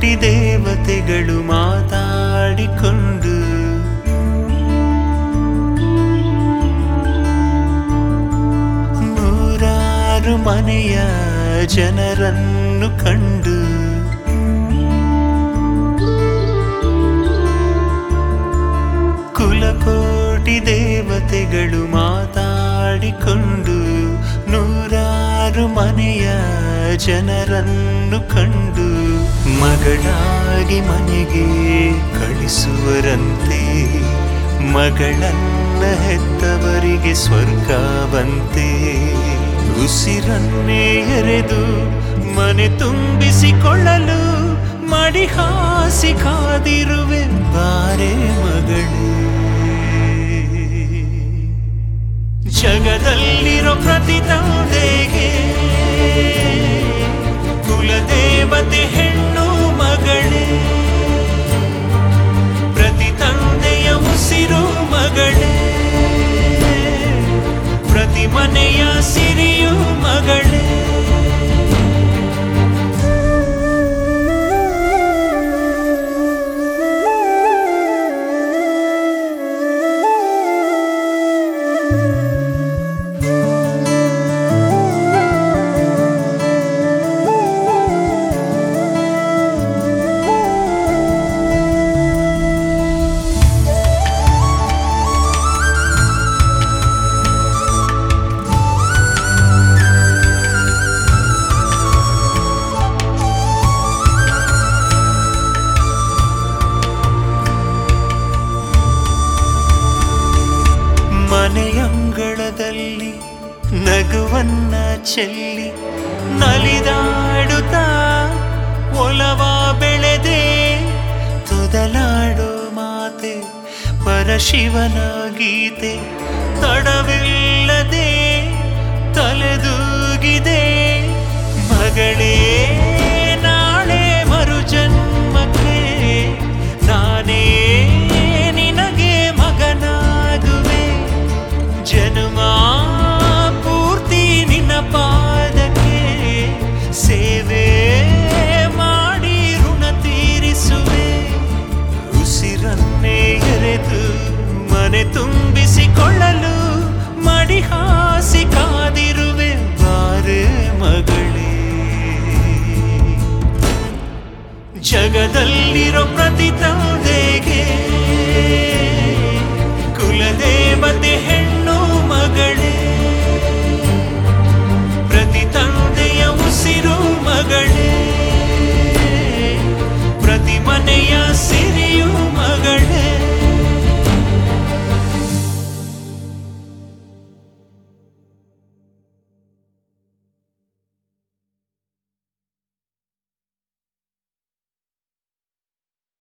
ಕೋಟಿ ದೇವತೆಗಳು ಮಾತಾಡಿಕೊಂಡು ನೂರಾರು ಮನೆಯ ಜನರನ್ನು ಕಂಡು ಕುಲಕೋಟಿ ದೇವತೆಗಳು ಮಾತಾಡಿಕೊಂಡು ನೂರಾರು ಮನೆಯ ಜನರನ್ನು ಕಂಡು ಮಗಳಾಗಿ ಮನೆಗೆ ಕಳಿಸುವರಂತೆ ಮಗಳನ್ನ ಹೆತ್ತವರಿಗೆ ಸ್ವರ್ಗವಂತೆ ಉಸಿರನ್ನೇ ಎರೆದು ಮನೆ ತುಂಬಿಸಿಕೊಳ್ಳಲು ಮಡಿ ಹಾಸಿ ಕಾದಿರುವೆ ಬಾರೆ ಮಗಳೇ ಜಗದಲ್ಲಿರೋ ಪ್ರತಿ ತಂದೆಗೆ ಕುಲದೇವತೆ ಹೆಣ್ಣು ಮಗಳೇ ಪ್ರತಿ ತಂದೆಯ ಉಸಿರು ಮಗಳೇ ಪ್ರತಿ ಮನೆಯ ಸಿರಿಯು ಮಗಳೇ ಮನೆಯಂಗಳದಲ್ಲಿ ನಗುವನ್ನ ಚೆಲ್ಲಿ ನಲಿದಾಡುತ್ತಾ ಒಲವ ಬೆಳೆದೆ ತೊದಲಾಡೋ ಮಾತೆ ಪರಶಿವನ ಗೀತೆ ತಡವಿಲ್ಲದೆ ತಲೆದೂಗಿದೆ ಮಗಳೇ ನಾಳೆ ಮರು ಜನ್ಮಕ್ಕೆ ನಾನೇ ನಿನಗೆ ಮಗನಾಗುವೆ ಜನ್ಮ ಪೂರ್ತಿ ನಿನ್ನ ಪಾದಕ್ಕೆ ಸೇವೆ ಮಾಡಿ ಋಣ ತೀರಿಸುವೆ ಉಸಿರನ್ನೇ ಎರೆದು ಮನೆ ತುಂಬಿಸಿಕೊಳ್ಳಲು ಮಡಿ ಹಾಸಿ ಕಾದಿರುವೆ ಬಾರೆ ಮಗಳೇ ಜಗದಲ್ಲಿರೋ ಪ್ರತಿ ತಂದೆ